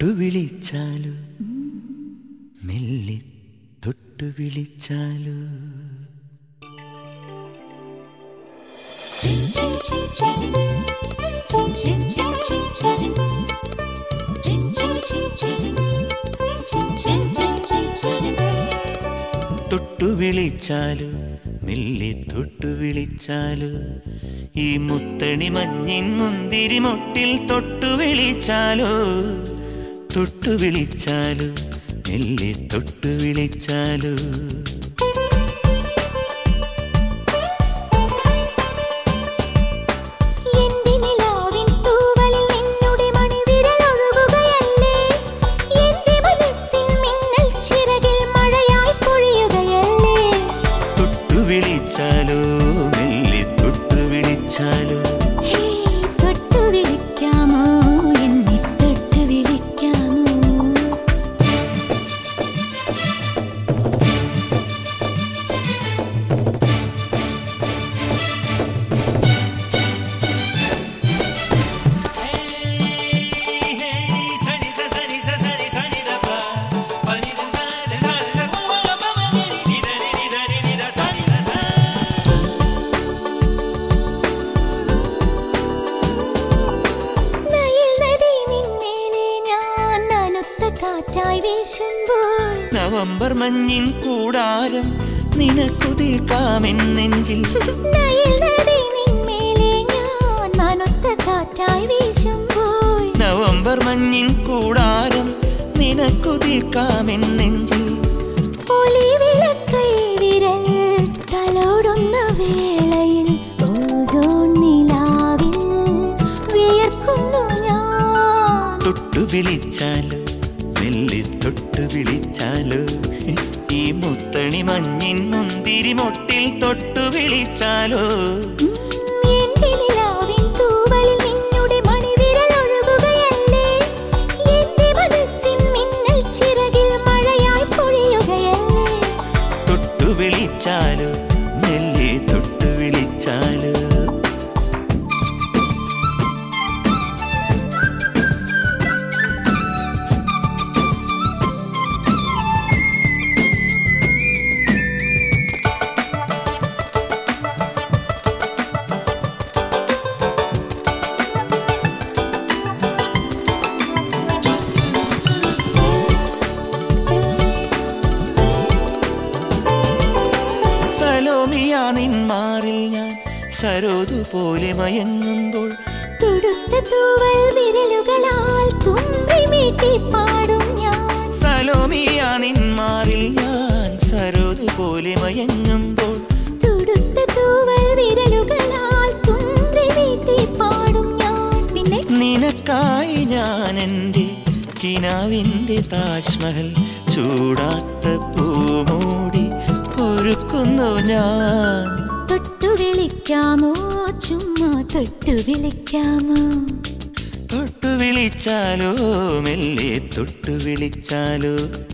തൊട്ടു വിളിച്ചാലോ മെല്ലെ തൊട്ടു വിളിച്ചാലോ തൊട്ടു വിളിച്ചാലോ മെല്ലെ തൊട്ടു വിളിച്ചാലോ ഈ മുത്തണി മഞ്ഞിൻ മുന്തിരി മൊട്ടിൽ തൊട്ടു വിളിച്ചാലോ തൊട്ടു വിളിച്ചാലോ മെല്ലെ തൊട്ടു വിളിച്ചാലോ എന്റെ നിലാവിൻ തൂവലിൽ നിന്നുടെ മണിവിരൽ ഒഴുകുകയല്ലേ എന്റെ മനസ്സിൻ മിന്നൽ ചിറകിൽ മഴയായി പൊഴിയുകയല്ലേ തൊട്ടു വിളിച്ചാലോ മെല്ലെ തൊട്ടു വിളിച്ചാലോ ഹേ തൊട്ടു വിളിക്കാമോ എന്നെ തൊട്ടു വിളിക്കാമോ നയിൽ നദി നിന്മേലെ ഞാൻ നനുത്ത കാറ്റായി വീശുമ്പോൾ നവംബർ മഞ്ഞിൻ കൂടാരം നിനക്കു തീർക്കാമെന്നെഞ്ചിൽ നയിൽ നദി നിന്മേലെ ഞാൻ നനുത്ത കാറ്റായി വീശുമ്പോൾ നവംബർ മഞ്ഞിൻ കൂടാരം നിനക്കു തീർക്കാമെന്നെഞ്ചിൽ ഒലിവിളക്കൈ വിരൽ തലോടുന്ന വേളയിൽ ഓസോൺ നിലാവിൽ വിയർക്കുന്നു ഞാൻ തൊട്ടു വിളിച്ചാലോ മെല്ലെ തൊട്ടു വിളിച്ചാലോ ഈ മുത്തണി മഞ്ഞിൻ മുന്തിരി മൊട്ടിൽ തൊട്ടു വിളിച്ചാലോ ഉം, എന്റെ നിലാവിൻ തൂവലിൽ നിന്നുടെ മണിവിരൽ ഒഴുകുകയല്ലേ എന്റെ മനസ്സിൻ മിന്നൽ ചിറകിൽ മഴയായി പൊഴിയുകയല്ലേ തൊട്ടു വിളിച്ചാലോ മെല്ലെ തൊട്ടു വിളിച്ചാലോ സലോമിയ നിന്മാറിൽ ഞാൻ സരോതു പോലെ മയങ്ങുമ്പോൾ തുടുത്ത തൂവൽ വിരലുകളാൽ തുമ്പി മീട്ടി പാടും ഞാൻ സലോമിയ നിന്മാറിൽ ഞാൻ സരോതു പോലെ മയങ്ങുമ്പോൾ തുടുത്ത തൂവൽ വിരലുകളാൽ തുമ്പി മീട്ടി പാടും ഞാൻ പിന്നെ നിനക്കായി ഞാൻ എൻ്റെ കിനാവിൻ്റെ താജ്മഹൽ ചൂടാത്ത പൂമൂടി ഒരുക്കുന്നു ഞാൻ തൊട്ടു വിളിക്കാമോ ചുമ്മാ തൊട്ടു വിളിക്കാമോ തൊട്ടു വിളിച്ചാലോ മെല്ലെ തൊട്ടു വിളിച്ചാലോ